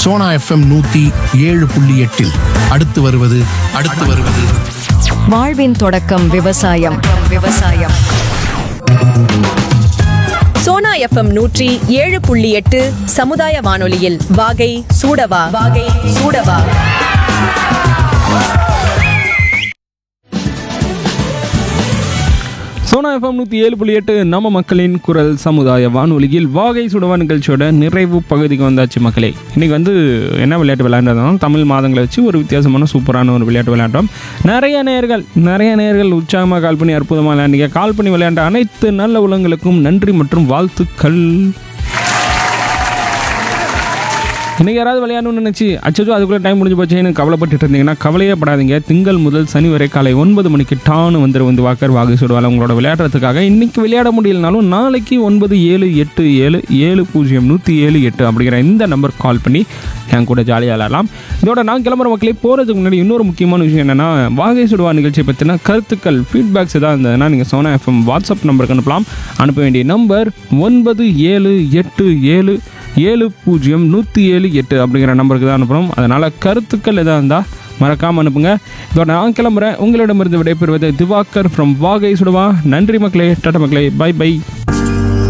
Sona FM நூத்தி ஏழு புள்ளி எட்டில் அடுத்து வருவது அடுத்து வருவது வாழ்வின் தொடக்கம் விவசாயம் விவசாயம் சோனா எஃப்எம் நூற்றி ஏழு புள்ளி எட்டு சமுதாய வானொலியில் வாகை சூடவா வாகை சூடவா சோனா எஃப்எம் நூற்றி ஏழு புள்ளி எட்டு நம்ம மக்களின் குரல் சமுதாய வானொலியில் வாகை சுடவா நிகழ்ச்சியோட நிறைவு பகுதிக்கு வந்தாச்சு மக்களே இன்றைக்கி வந்து என்ன விளையாட்டு விளையாண்டதும் தமிழ் மாதங்களை வச்சு ஒரு வித்தியாசமான சூப்பரான ஒரு விளையாட்டு விளையாண்டோம் நிறைய நேர்கள் நிறைய நேர்கள் உற்சாகமாக கால் பண்ணி அற்புதமாக விளையாண்டீங்க கால் பண்ணி விளையாண்ட அனைத்து நல்ல உலகங்களுக்கும் நன்றி மற்றும் வாழ்த்துக்கள் இன்னைக்கு யாராவது விளையாடணும்னு நினச்சி அச்சோ அதுக்குள்ளே டைம் முடிஞ்சு போச்சேன்னு கவலைப்பட்டுட்டு இருந்தீங்கன்னா கவலையே படாதீங்க திங்கள் முதல் சனி வரை காலை ஒன்பது மணிக்கு டான்னு வந்துரு வந்து வாக்கர் வாகை சுடுவாள் உங்களோட விளையாடுறதுக்காக இன்னைக்கு விளையாட முடியலனாலும் நாளைக்கு ஒன்பது ஏழு எட்டு ஏழு ஏழு பூஜ்ஜியம் நூற்றி ஏழு எட்டு அப்படிங்கிற இந்த நம்பர் கால் பண்ணி என் கூட ஜாலியாக விளையாடலாம் இதோட நான் கிளம்புற மக்களே போகிறதுக்கு முன்னாடி இன்னொரு முக்கியமான விஷயம் என்னென்னா வாகை சுடுவா நிகழ்ச்சியை பற்றின கருத்துக்கள் ஃபீட்பேக்ஸ் எதாவது இருந்ததுன்னா நீங்கள் சோனா எஃப்எம் வாட்ஸ்அப் நம்பருக்கு அனுப்பலாம் அனுப்ப வேண்டிய நம்பர் ஒன்பது ஏழு எட்டு ஏழு ஏழு பூஜ்ஜியம் நூற்றி ஏழு எட்டு அப்படிங்கிற நம்பருக்கு தான் அனுப்பணும் அதனால் கருத்துக்கள் எதாக இருந்தால் மறக்காமல் அனுப்புங்க இதோட நான் கிளம்புறேன் உங்களிடமிருந்து விடைபெறுவது திவாகர் ஃப்ரம் வாகை சுடுவா நன்றி மக்களே டாட்டா மக்களே பை பை